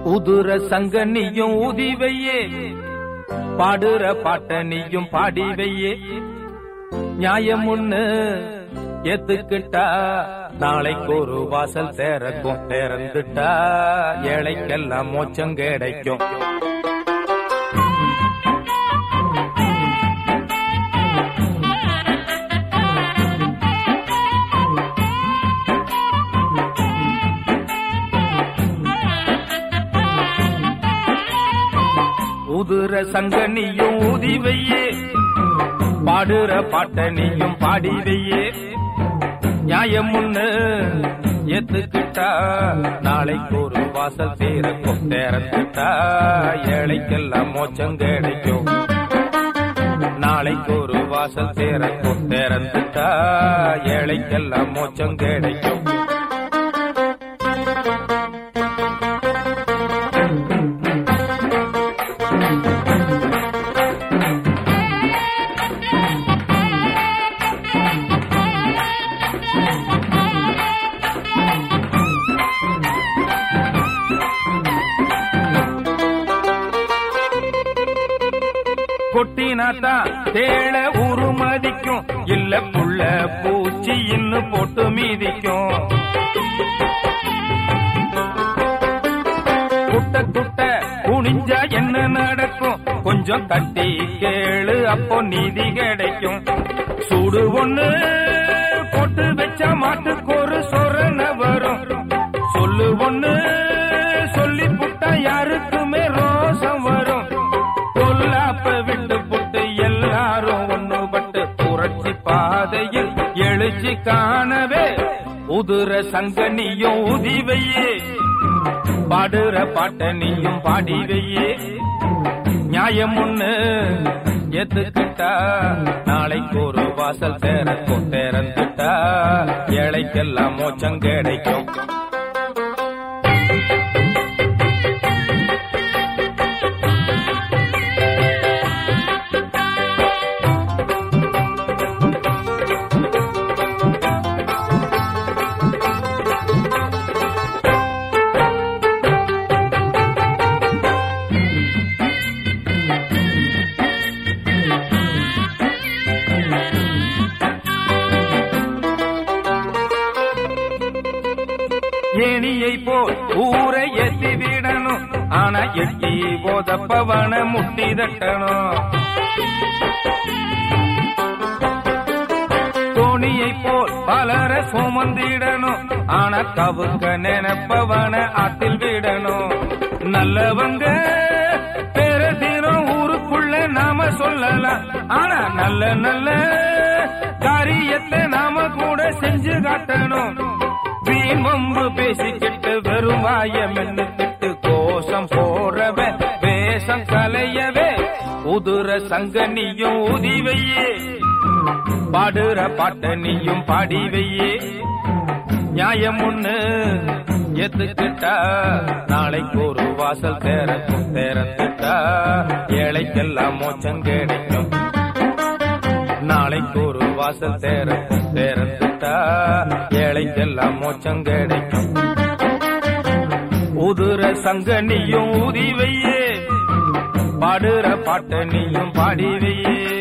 உதுர சங்க நீயும் ஊதி வையே பாடுற பாட்ட நீயும் பாடி வையே நியாயம் ஒண்ணு ஏத்துக்கிட்டா நாளைக்கு ஒரு வாசல் திறக்கும் திறந்துட்டா ஏழைக்கெல்லாம் மோச்சம் கிடைக்கும் உதுர சங்க நீயும் ஊதி வையே பாடுற பாட்ட நீயும் பாடி வையே நியாயம் ஒண்ணு ஏத்துக்கிட்டா நாளைக்கு ஒரு வாசல் தீரக்கும் திறந்துட்டா ஏழைக்கெல்லாம் மோச்சம் கிடைக்கும் நாளைக்கு ஒரு வாசல் திறக்கும் திறந்துட்டா ஏழைக்கெல்லாம் மோச்சம் கிடைக்கும் கொட்டினாத்தா தேள உருமதிக்கும் இல்ல புள்ள பூச்சி இன்னும் போட்டு மீதிக்கும் குட்ட குட்ட குனிஞ்சா என்ன நடக்கும் கொஞ்சம் தட்டி கேளு அப்போ நீதி கிடைக்கும் சூடு ஒண்ணு போட்டு வச்ச மாட்டுக்கு ஒரு சொரண வரும் சொல்லு ஒண்ணு சொல்லி புட்டா யாருக்குமே ரோசம் வரும் கொல்லாப்ப விட்டு புட்டு எல்லாரும் ஒண்ணுபட்டு புரட்சி பாதையில் எழுச்சி காணவே உதுர சங்கனியும் உதி வையே பாடுற பாட்ட நீயும் பாடி வையே நியாயம் ஒண்ணு ஏத்துக்கிட்டா நாளைக்கு ஒரு வாசல் திறக்கும் திறந்துட்டா ஏழைக்கெல்லாம் மோச்சம் கிடைக்கும் ஏணியை போல் ஊரை எத்தி விடணும் ஆனா எட்டி போதப்பவன முட்டி தட்டணும் தோணியை போல் பலர சுமந்திடணும் ஆனா கவுக்க நினைப்பவன ஆத்தில் விடணும் நல்லவங்க பேரதினம் ஊருக்குள்ள நாம சொல்லலாம் ஆனா நல்ல நல்ல காரியத்தை நாம கூட செஞ்சு காட்டணும் வீண் வம்பு பேசிக்கிட்டு வெறும் வாய மென்னுக்கிட்டு கோஷம் போறவ வேஷம் கலையவே உதுர சங்க நீயும் ஊதி வையே பாடுற பாட்ட நீயும் பாடி வையே நியாயம் ஒண்ணு ஏத்துக்கிட்டா நாளைக்கு ஒரு வாசல் திறக்கும் திறந்துட்டா ஏழைக்கெல்லாம் மோச்சம் கிடைக்கும் நாளைக்கு ஒரு வாசல் திறக்கும் திறந்துட்டா ஏழைக்கெல்லாம் மோச்சம் கிடைக்கும் உதுர சங்க நீயும் ஊதி வையே பாடுற பாட்ட நீயும் பாடி வையே